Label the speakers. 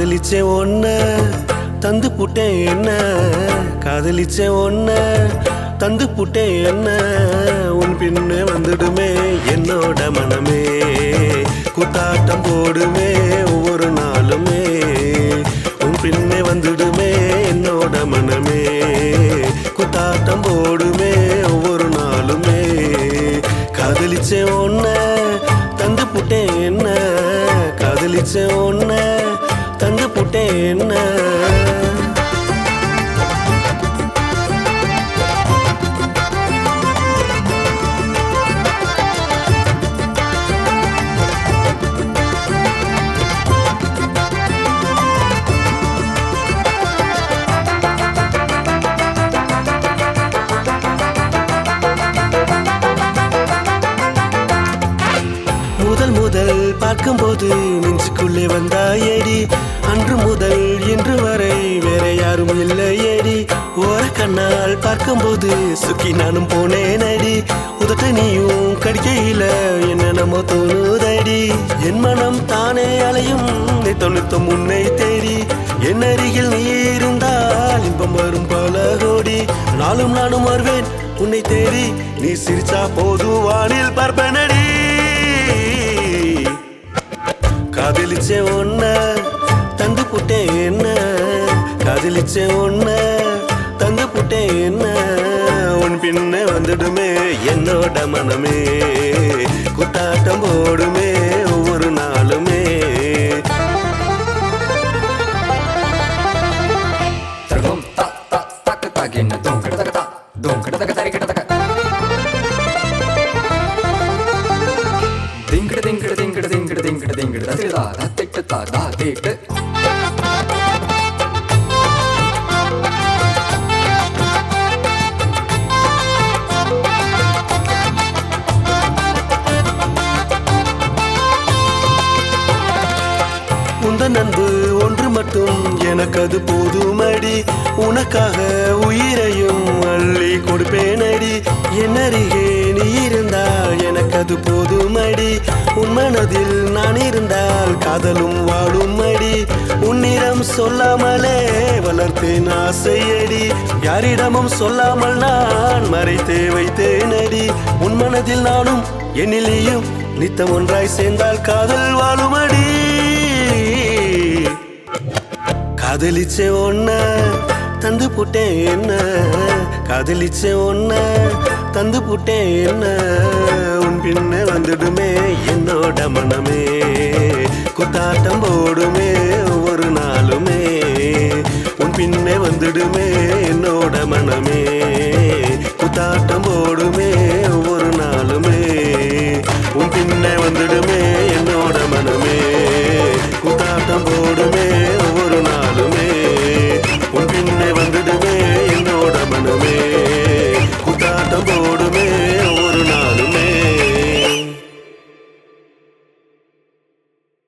Speaker 1: காதலிச்சே ஒன்ன தந்து புட்டேன் என்ன காதலிச்சே ஒன்ன தந்து புட்டேன் என்ன உன் பின்னே வந்துடுமே என்னோட மனமே குத்தாட்டம் போடுமே ஒவ்வொரு நாளுமே உன் பின்னே வந்துடுமே என்னோட மனமே குத்தாட்டம் போடுமே ஒவ்வொரு நாளுமே காதலிச்சே ஒன்ன தந்து புட்டேன் என்ன காதலிச்சே ஒன்ன தந்து புட்டேன் என்ன முதல் முதல் பார்க்கும்போது நெஞ்சுக்குள்ளே வந்தாயடி அன்று முதல் இன்று வரை வேற யாரும் இல்லையடி ஓர கண்ணால் பார்க்கும்போது சுக்கி நானும் போனேன் அடி உதட்ட நீயும் கடிக்கையில என்ன நம்ம தோணுதடி என் மனம் தானே அலையும் தொண்ணூத்தம் உன்னை தேடி என் அருகில் நீ இருந்தால் இன்பம் வரும் பல கோடி நாளும் நானும் வருவேன் உன்னை தேடி நீ சிரிச்சா போது வானில் பார்ப்பனடி காதலிச்சே ஒன்ன தந்து புட்டேன் என்ன காதலிச்சே ஒன்ன தந்து புட்டேன் என்ன உன் பின்ன வந்துடுமே என்னோட மனமே குத்தாட்டம் போடுமே ஒவ்வொரு நாளுமே
Speaker 2: தரகம் தா தா தக்க தாகின தோம் கிட தக்க தா தோம் கிட தக்க தரி கிட தக்க திங்கிட திங்கிட திங்கிட திங்கிட திங்கிட திங்கிட தத்திரதா தத்திட்டு தா தா தீட்டு
Speaker 1: உந்தன் அன்பு ஒன்று மட்டும் எனக்கு அது போதுமடி உனக்காக உயிரையும் அள்ளி கொடுப்பேனடி என் அருகே நீ இருந்தால் எனக்கு அது போதுமடி உன் மனதில் நான் இருந்தால் காதலும் வாழும் அடி உன்னிடம் சொல்லாமலே வளர்த்தேன் ஆசையடி யாரிடமும் சொல்லாமல் நான் மறைத்தே வைத்தேனடி உன் மனதில் நானும் என்னிலேயும் நித்தம் ஒன்றாய் சேர்ந்தால் காதல் வாழுமடி காதலிச்சே ஒன்ன தந்து புட்டேன் என்ன காதலிச்சே ஒன்ன தந்து புட்டேன் என்ன உன் பின்ன வந்துடுமே என்னோட மனமே குத்தாட்டம் போடுமே ஒவ்வொரு நாளுமே உன் பின்னே வந்துடுமே என்னோட மனமே குத்தாட்டம் போடுமே